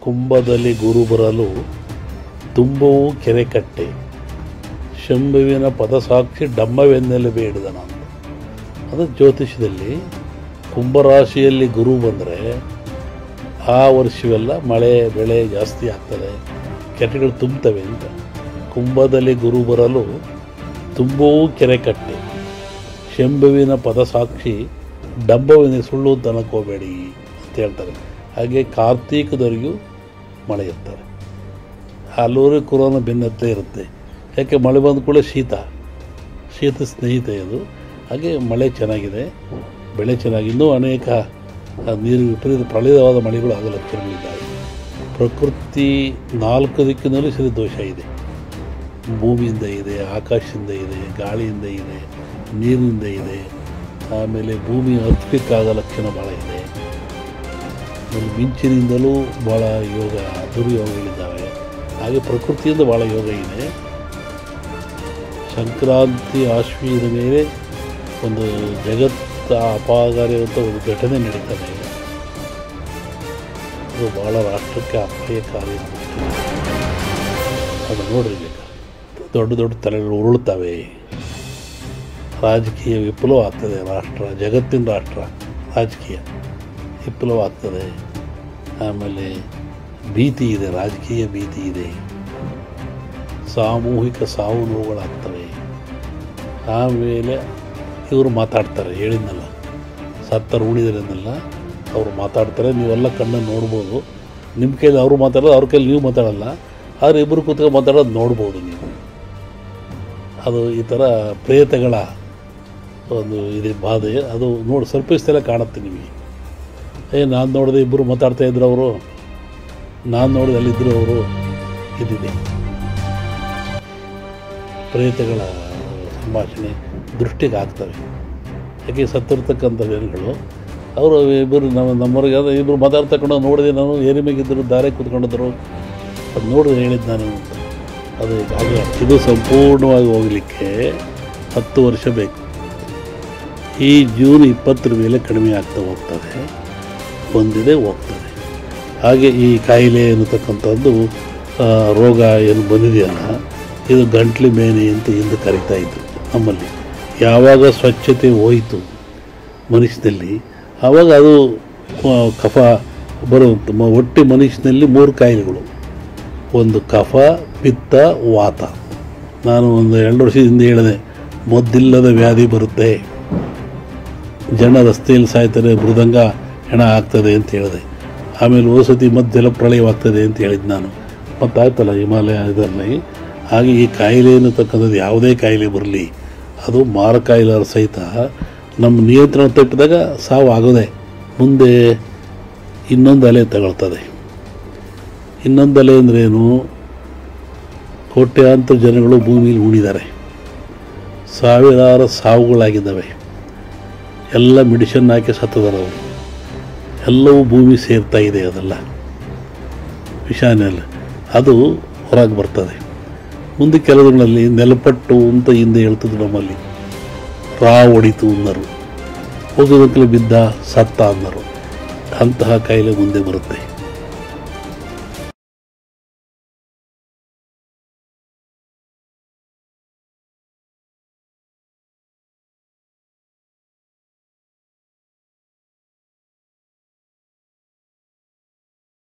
ಕುಂಭದಲ್ಲಿ ಗುರು ಬರಲು ತುಂಬವೂ ಕೆರೆ ಕಟ್ಟೆ ಶಂಭುವಿನ ಪದಸಾಕ್ಷಿ ಡಮ್ಮವೆನ್ನೆಲೆ ಬೇಡಿದನ ಅಂತ ಅದು ಜ್ಯೋತಿಷದಲ್ಲಿ ಕುಂಭರಾಶಿಯಲ್ಲಿ ಗುರು ಬಂದರೆ ಆ ವರ್ಷವೆಲ್ಲ ಮಳೆ ಬೆಳೆ ಜಾಸ್ತಿ ಆಗ್ತದೆ ಕೆರೆಗಳು ತುಂಬ್ತವೆ ಅಂತ ಕುಂಭದಲ್ಲಿ ಗುರು ಬರಲು ತುಂಬವೂ ಕೆರೆ ಕಟ್ಟೆ ಶಂಭುವಿನ ಪದಸಾಕ್ಷಿ ಡಂಬವಿನ ಸುಳ್ಳು ಅಂತ ಅನ್ಕೋಬೇಡಿ ಅಂತ ಹೇಳ್ತಾರೆ ಹಾಗೆ ಕಾರ್ತೀಕದವರೆಗೂ ಮಳೆ ಇರ್ತಾರೆ ಹಲವರು ಕೊರೋನಾ ಬೆನ್ನತ್ತೇ ಇರುತ್ತೆ ಯಾಕೆ ಮಳೆ ಬಂದ ಕೂಡ ಶೀತ ಶೀತ ಸ್ನೇಹಿತ ಇದು ಹಾಗೆ ಮಳೆ ಚೆನ್ನಾಗಿದೆ ಬೆಳೆ ಚೆನ್ನಾಗಿ ಇನ್ನೂ ಅನೇಕ ಆ, ನೀರು ವಿಪರೀತ ಪ್ರಳಯವಾದ ಮಳೆಗಳು ಆಗೋ ಲಕ್ಷಣಗಳಿದ್ದಾವೆ ಪ್ರಕೃತಿ ನಾಲ್ಕು ದಿಕ್ಕಿನಲ್ಲೂ ಸರಿ ದೋಷ ಇದೆ ಭೂಮಿಯಿಂದ ಇದೆ ಆಕಾಶದಿಂದ ಇದೆ ಗಾಳಿಯಿಂದ ಇದೆ ನೀರಿನಿಂದ ಇದೆ ಆಮೇಲೆ ಭೂಮಿ ಅರ್ಪಿಕ್ಕಾಗೋ ಲಕ್ಷಣ ಭಾಳ ಇದೆ ಆಮೇಲೆ ಮಿಂಚಿನಿಂದಲೂ ಭಾಳ ಯೋಗ ದುರ್ಯೋಗಗಳಿದ್ದಾವೆ ಹಾಗೆ ಪ್ರಕೃತಿಯಿಂದ ಭಾಳ ಯೋಗ ಇದೆ ಸಂಕ್ರಾಂತಿ ಆಶ್ವೀದ ಮೇಲೆ ಒಂದು ಜಗತ್ತ ಅಪಾಯಕಾರಿಯಾದಂಥ ಒಂದು ಘಟನೆ ನಡೀತದೆ ಅದು ಭಾಳ ರಾಷ್ಟ್ರಕ್ಕೆ ಅಪಾಯಕಾರಿ ಅದು ನೋಡ್ರಿ ಬೇಕಾದ್ರೆ ದೊಡ್ಡ ದೊಡ್ಡ ತಲೆಗಳು ಉರುಳ್ತವೆ ರಾಜಕೀಯ ವಿಪ್ಲವ ಆಗ್ತದೆ ರಾಷ್ಟ್ರ ಜಗತ್ತಿನ ರಾಷ್ಟ್ರ ರಾಜಕೀಯ ವಿಪ್ಲವ ಆಗ್ತದೆ ಆಮೇಲೆ ಭೀತಿ ಇದೆ ರಾಜಕೀಯ ಭೀತಿ ಇದೆ ಸಾಮೂಹಿಕ ಸಾವು ನೋವುಗಳಾಗ್ತವೆ ಆಮೇಲೆ ಇವರು ಮಾತಾಡ್ತಾರೆ ಹೇಳಿದ್ನಲ್ಲ ಸತ್ತರು ಉಳಿದ್ರನ್ನೆಲ್ಲ ಅವರು ಮಾತಾಡ್ತಾರೆ ನೀವೆಲ್ಲ ಕಣ್ಣನ್ನು ನೋಡ್ಬೋದು ನಿಮ್ಮ ಕೈಲಿ ಅವರು ಮಾತಾಡೋದು ಅವ್ರ ಕೈಲಿ ನೀವು ಮಾತಾಡಲ್ಲ ಆದರೆ ಇಬ್ಬರು ಕೂತ್ಕೊಂಡು ಮಾತಾಡೋದು ನೋಡ್ಬೋದು ನೀವು ಅದು ಈ ಥರ ಪ್ರೇತಗಳ ಒಂದು ಇದೆ ಬಾಧೆ ಅದು ನೋಡಿ ಸರ್ಪಿಸ್ತೆಲ್ಲ ಕಾಣುತ್ತೆ ನಿಮಗೆ ಏ ನಾನು ನೋಡಿದೆ ಇಬ್ಬರು ಮಾತಾಡ್ತಾ ಇದ್ರು ಅವರು ನಾನು ನೋಡಿದೆ ಅಲ್ಲಿದ್ದರು ಅವರು ಇದಿದೆ ಪ್ರೇತಗಳ ಸಂಭಾಷಣೆ ದೃಷ್ಟಿಗೆ ಆಗ್ತವೆ ಯಾಕೆ ಸತ್ತಿರ್ತಕ್ಕಂಥ ಜನಗಳು ಅವರು ಇಬ್ಬರು ನಮ್ಮ ನಮ್ಮವ್ರಿಗೆ ಅದು ಇಬ್ಬರು ಮಾತಾಡ್ತಕೊಂಡು ನೋಡಿದೆ ನಾನು ಏರಿ ಮೇಗಿದ್ದರು ದಾರೆ ಕೂತ್ಕೊಂಡಿದ್ದರು ಅದು ನೋಡಿದ್ರೆ ಹೇಳಿದ್ದು ನಾನು ಅಂತ ಅದು ಈಗ ಹಾಗೆ ಇದು ಸಂಪೂರ್ಣವಾಗಿ ಹೋಗಲಿಕ್ಕೆ ಹತ್ತು ವರ್ಷ ಬೇಕು ಈ ಜೂನ್ ಇಪ್ಪತ್ತರ ಮೇಲೆ ಕಡಿಮೆ ಆಗ್ತಾ ಹೋಗ್ತದೆ ಬಂದಿದೆ ಹೋಗ್ತದೆ ಹಾಗೆ ಈ ಕಾಯಿಲೆ ಅನ್ನತಕ್ಕಂಥದ್ದು ಆ, ರೋಗ ಏನು ಬಂದಿದೆಯಲ್ಲ ಇದು ಗಂಟ್ಲು ಮೇನೆ ಅಂತ ಹಿಂದೆ ಕರಿತಾ ಇದ್ರು ನಮ್ಮಲ್ಲಿ ಯಾವಾಗ ಸ್ವಚ್ಛತೆ ಹೋಯಿತು ಮನುಷ್ಯನಲ್ಲಿ ಆವಾಗ ಅದು ಆ, ಕಫ ಬರುವಂಥ ಮ- ಒಟ್ಟು ಮನುಷ್ಯನಲ್ಲಿ ಮೂರು ಕಾಯಿಲೆಗಳು ಒಂದು ಕಫ ಪಿತ್ತ ವಾತ ನಾನು ಒಂದು ಎರಡು ವರ್ಷದಿಂದ ಹೇಳಿದೆ ಮದ್ದಿಲ್ಲದ ವ್ಯಾಧಿ ಬರುತ್ತೆ ಜನ ರಸ್ತೆಯಲ್ಲಿ ಸಾಯ್ತಾರೆ ಮೃದಂಗ ಹೆಣ ಆಗ್ತದೆ ಅಂತ ಹೇಳಿದೆ ಆಮೇಲೆ ಓಸತಿ ಮದ್ದೆಲ್ಲ ಪ್ರಳಯವಾಗ್ತದೆ ಅಂತ ಹೇಳಿದ್ದು ನಾನು ಮತ್ತಾಯ್ತಲ್ಲ ಹಿಮಾಲಯ ಇದರಲ್ಲಿ ಹಾಗೆ ಈ ಕಾಯಿಲೆ ಅನ್ನತಕ್ಕಂಥದ್ದು ಯಾವುದೇ ಕಾಯಿಲೆ ಬರಲಿ ಅದು ಮಾರಕಾಯಿಲೆ ಸಹಿತ ನಮ್ಮ ನಿಯಂತ್ರಣ ತಪ್ಪಿದಾಗ ಸಾವು ಆಗೋದೆ ಮುಂದೆ ಇನ್ನೊಂದು ಅಲೆ ತಗೊಳ್ತದೆ ಇನ್ನೊಂದು ಅಲೆ ಅಂದ್ರೇನು ಕೋಟ್ಯಾಂತರ ಜನಗಳು ಭೂಮಿಯಲ್ಲಿ ಉಳಿದ್ದಾರೆ ಸಾವಿರಾರು ಸಾವುಗಳಾಗಿದ್ದಾವೆ ಎಲ್ಲ ಮೆಡಿಷನ್ ಹಾಕಿ ಸತ್ತದಾರ ಅವರು ಎಲ್ಲವೂ ಭೂಮಿ ಸೇರ್ತಾ ಇದೆ ಅದೆಲ್ಲ ವಿಷಾನೆಲ್ಲ ಅದು ಹೊರಗೆ ಬರ್ತದೆ ಮುಂದೆ ಕೆಲವುಗಳಲ್ಲಿ ನೆಲಪಟ್ಟು ಅಂತ ಹಿಂದೆ ಹೇಳ್ತಿದ್ರು ನಮ್ಮಲ್ಲಿ ರಾ ಹೊಡಿತು ಅನ್ನರು ಹೋಗೋದಕ್ಕಲ್ಲಿ ಬಿದ್ದ ಸತ್ತ ಅನ್ನರು ಅಂತಹ ಕಾಯಿಲೆ ಮುಂದೆ ಬರುತ್ತೆ